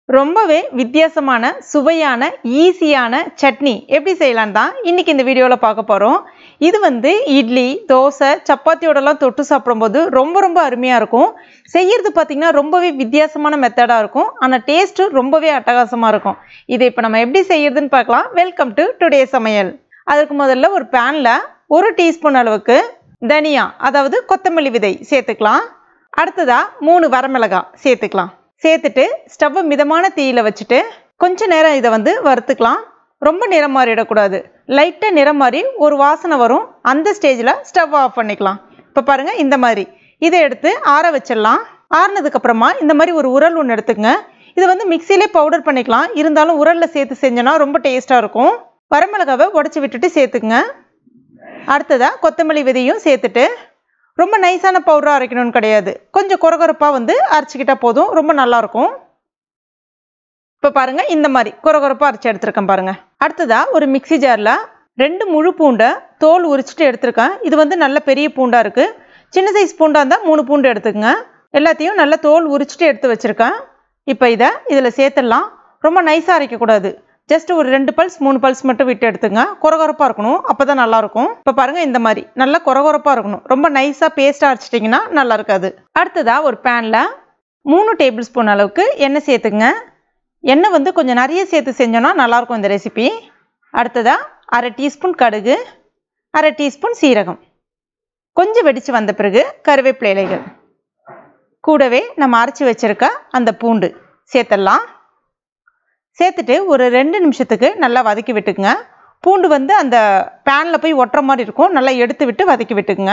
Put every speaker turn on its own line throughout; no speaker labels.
ரொம்பவே வித்தியாசமான சுவையான ஈஸியான சட்னி எப்படி செய்யலாம் தான் இன்னைக்கு இந்த வீடியோவில் பார்க்க போகிறோம் இது வந்து இட்லி தோசை சப்பாத்தியோடலாம் தொட்டு சாப்பிடும்போது ரொம்ப ரொம்ப அருமையாக இருக்கும் செய்யறது பார்த்திங்கன்னா ரொம்பவே வித்தியாசமான மெத்தடாக இருக்கும் ஆனால் டேஸ்ட்டு ரொம்பவே அட்டகாசமாக இருக்கும் இதை இப்போ நம்ம எப்படி செய்யறதுன்னு பார்க்கலாம் வெல்கம் டு டுடே சமையல் அதுக்கு முதல்ல ஒரு பேனில் ஒரு டீஸ்பூன் அளவுக்கு தனியா அதாவது கொத்தமல்லி விதை சேர்த்துக்கலாம் அடுத்ததா மூணு வரமிளகாய் சேர்த்துக்கலாம் சேர்த்துட்டு ஸ்டவ்வை மிதமான தீயில வச்சுட்டு கொஞ்ச நேரம் இதை வந்து வறுத்துக்கலாம் ரொம்ப நிறம் மாறிடக்கூடாது லைட்டாக நிறம் மாறி ஒரு வாசனை வரும் அந்த ஸ்டேஜில் ஸ்டவ் ஆஃப் பண்ணிக்கலாம் இப்போ பாருங்கள் இந்த மாதிரி இதை எடுத்து ஆற வச்சிடலாம் ஆறுனதுக்கப்புறமா இந்த மாதிரி ஒரு உரல் ஒன்று எடுத்துக்கங்க இதை வந்து மிக்சியிலே பவுடர் பண்ணிக்கலாம் இருந்தாலும் உரலில் சேர்த்து செஞ்சோன்னா ரொம்ப டேஸ்ட்டாக இருக்கும் வரமிளகாவை உடச்சி விட்டுட்டு சேர்த்துக்குங்க அடுத்ததாக கொத்தமல்லி விதையும் சேர்த்துட்டு ரொம்ப நைஸான பவுடராக அரைக்கணும்னு கிடையாது கொஞ்சம் கொரகொரப்பாக வந்து அரைச்சிக்கிட்டா போதும் ரொம்ப நல்லாயிருக்கும் இப்போ பாருங்கள் இந்த மாதிரி கொரகொரப்பாக அரைச்சி எடுத்துருக்கேன் பாருங்கள் அடுத்ததாக ஒரு மிக்சி ஜாரில் ரெண்டு முழு பூண்டை தோல் உரிச்சிட்டு எடுத்திருக்கேன் இது வந்து நல்ல பெரிய பூண்டாக இருக்குது சின்ன சைஸ் பூண்டாக இருந்தால் மூணு பூண்டு எடுத்துக்கங்க எல்லாத்தையும் நல்லா தோல் உரிச்சிட்டு எடுத்து வச்சுருக்கேன் இப்போ இதை இதில் சேர்த்துடலாம் ரொம்ப நைஸாக அரைக்கக்கூடாது ஜஸ்ட் ஒரு ரெண்டு பல்ஸ் மூணு பல்ஸ் மட்டும் விட்டு எடுத்துங்க கொரகொரப்பாக இருக்கணும் அப்போ தான் நல்லாயிருக்கும் இப்போ பாருங்கள் இந்த மாதிரி நல்லா கொரகொரப்பாக இருக்கணும் ரொம்ப நைஸாக பேஸ்ட்டாக அரைச்சிட்டிங்கன்னா நல்லா இருக்காது அடுத்ததாக ஒரு பேனில் மூணு டேபிள் ஸ்பூன் அளவுக்கு எண்ணெய் சேர்த்துங்க எண்ணெய் வந்து கொஞ்சம் நிறைய சேர்த்து செஞ்சோன்னா நல்லாயிருக்கும் இந்த ரெசிபி அடுத்ததாக அரை டீஸ்பூன் கடுகு அரை டீஸ்பூன் சீரகம் கொஞ்சம் வெடித்து வந்த பிறகு கருவேப்பிலை இலைகள் கூடவே நம்ம அரைச்சி வச்சுருக்க அந்த பூண்டு சேர்த்துடலாம் சேர்த்துட்டு ஒரு ரெண்டு நிமிஷத்துக்கு நல்லா வதக்கி விட்டுக்குங்க பூண்டு வந்து அந்த பேனில் போய் ஒட்டுற மாதிரி இருக்கும் நல்லா எடுத்து விட்டு வதக்கி விட்டுக்குங்க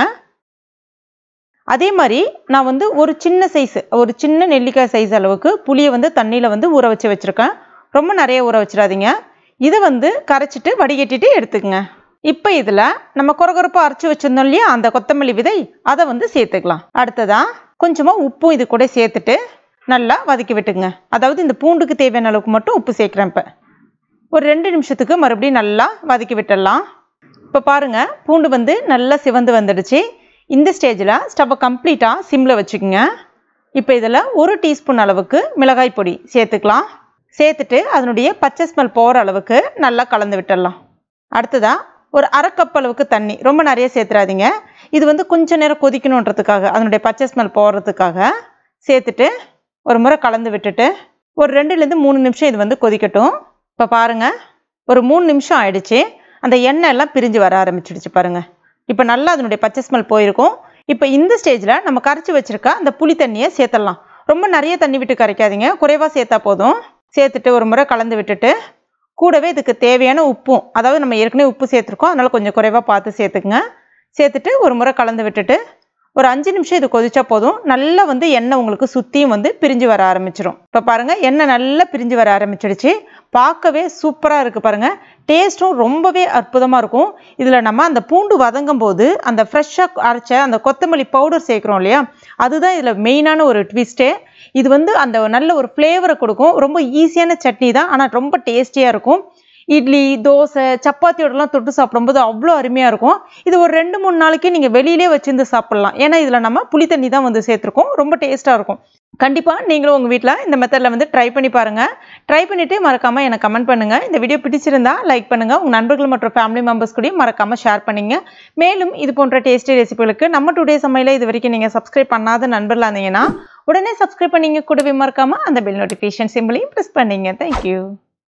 அதே மாதிரி நான் வந்து ஒரு சின்ன சைஸ் ஒரு சின்ன நெல்லிக்காய் சைஸ் அளவுக்கு புளியை வந்து தண்ணியில் வந்து ஊற வச்சு வச்சுருக்கேன் ரொம்ப நிறைய ஊற வச்சிடாதீங்க இதை வந்து கரைச்சிட்டு வடிகட்டிட்டு எடுத்துக்கங்க இப்போ இதில் நம்ம கொரகொரப்பாக அரைச்சி வச்சுருந்தோம் இல்லையா அந்த கொத்தமல்லி விதை அதை வந்து சேர்த்துக்கலாம் அடுத்ததாக கொஞ்சமாக உப்பும் இது கூட சேர்த்துட்டு நல்லா வதக்கி விட்டுங்க அதாவது இந்த பூண்டுக்கு தேவையான அளவுக்கு மட்டும் உப்பு சேர்க்குறேன் இப்போ ஒரு ரெண்டு நிமிஷத்துக்கு மறுபடியும் நல்லா வதக்கி விட்டுடலாம் இப்போ பாருங்கள் பூண்டு வந்து நல்லா சிவந்து வந்துடுச்சு இந்த ஸ்டேஜில் ஸ்டவ்வை கம்ப்ளீட்டாக சிம்மில் வச்சுக்கோங்க இப்போ இதில் ஒரு டீஸ்பூன் அளவுக்கு மிளகாய் பொடி சேர்த்துக்கலாம் சேர்த்துட்டு அதனுடைய பச்சை ஸ்மெல் போகிற அளவுக்கு நல்லா கலந்து விட்டுடலாம் அடுத்ததாக ஒரு அரை கப் அளவுக்கு தண்ணி ரொம்ப நிறைய சேர்த்துறாதீங்க இது வந்து கொஞ்ச நேரம் கொதிக்கணுன்றதுக்காக அதனுடைய பச்சை ஸ்மெல் போகிறதுக்காக சேர்த்துட்டு ஒரு முறை கலந்து விட்டுட்டு ஒரு ரெண்டுலேருந்து மூணு நிமிஷம் இது வந்து கொதிக்கட்டும் இப்போ பாருங்கள் ஒரு மூணு நிமிஷம் ஆயிடுச்சு அந்த எண்ணெய் எல்லாம் பிரிஞ்சு வர ஆரம்பிச்சிடுச்சு பாருங்கள் இப்போ நல்லா அதனுடைய பச்சை ஸ்மெல் போயிருக்கும் இப்போ இந்த ஸ்டேஜில் நம்ம கரைச்சி வச்சுருக்க அந்த புளி தண்ணியை சேர்த்துடலாம் ரொம்ப நிறைய தண்ணி விட்டு கரைக்காதீங்க குறைவாக சேர்த்தா போதும் சேர்த்துட்டு ஒரு முறை கலந்து விட்டுட்டு கூடவே இதுக்கு தேவையான உப்பும் அதாவது நம்ம ஏற்கனவே உப்பு சேர்த்துருக்கோம் அதனால் கொஞ்சம் குறைவாக பார்த்து சேர்த்துக்குங்க சேர்த்துட்டு ஒரு முறை கலந்து விட்டுட்டு ஒரு அஞ்சு நிமிஷம் இது கொதிச்சா போதும் நல்லா வந்து எண்ணெய் உங்களுக்கு சுற்றியும் வந்து பிரிஞ்சு வர ஆரம்பிச்சிடும் இப்போ பாருங்கள் எண்ணெய் நல்லா பிரிஞ்சு வர ஆரம்பிச்சிடுச்சு பார்க்கவே சூப்பராக இருக்குது பாருங்கள் டேஸ்ட்டும் ரொம்பவே அற்புதமாக இருக்கும் இதில் நம்ம அந்த பூண்டு வதங்கும் போது அந்த ஃப்ரெஷ்ஷாக அரைச்ச அந்த கொத்தமல்லி பவுடர் சேர்க்குறோம் இல்லையா அதுதான் இதில் மெயினான ஒரு ட்விஸ்ட்டே இது வந்து அந்த நல்ல ஒரு ஃப்ளேவரை கொடுக்கும் ரொம்ப ஈஸியான சட்னி தான் ஆனால் ரொம்ப டேஸ்டியாக இருக்கும் இட்லி தோசை சப்பாத்தியோடலாம் தொட்டு சாப்பிடும்போது அவ்வளோ அருமையாக இருக்கும் இது ஒரு ரெண்டு மூணு நாளைக்கு நீங்கள் வெளியிலே வச்சிருந்து சாப்பிட்லாம் ஏன்னா இதில் நம்ம புளி தண்ணி தான் வந்து சேர்த்துருக்கோம் ரொம்ப டேஸ்ட்டாக இருக்கும் கண்டிப்பாக நீங்களும் உங்கள் வீட்டில் இந்த மெத்தடில் வந்து ட்ரை பண்ணி பாருங்கள் ட்ரை பண்ணிவிட்டு மறக்காமல் எனக்கு கமெண்ட் பண்ணுங்கள் இந்த வீடியோ பிடிச்சிருந்தா லைக் பண்ணுங்கள் உங்கள் நண்பர்கள் மற்றும் ஃபேமிலி மெம்பர்ஸ் கூடயும் மறக்காமல் ஷேர் பண்ணிங்க மேலும் இது போன்ற டேஸ்டி ரெசிபிகளுக்கு நம்ம டுடே சமையல இது வரைக்கும் நீங்கள் சப்ஸ்கிரைப் பண்ணாத நண்பர்களாக இருந்தீங்கன்னா உடனே சப்ஸ்கிரைப் பண்ணிங்க கூடவே மறக்காமல் அந்த பெல் நோட்டிஃபிகேஷன் சிம்பிளையும் ப்ரெஸ் பண்ணிங்க தேங்க்யூ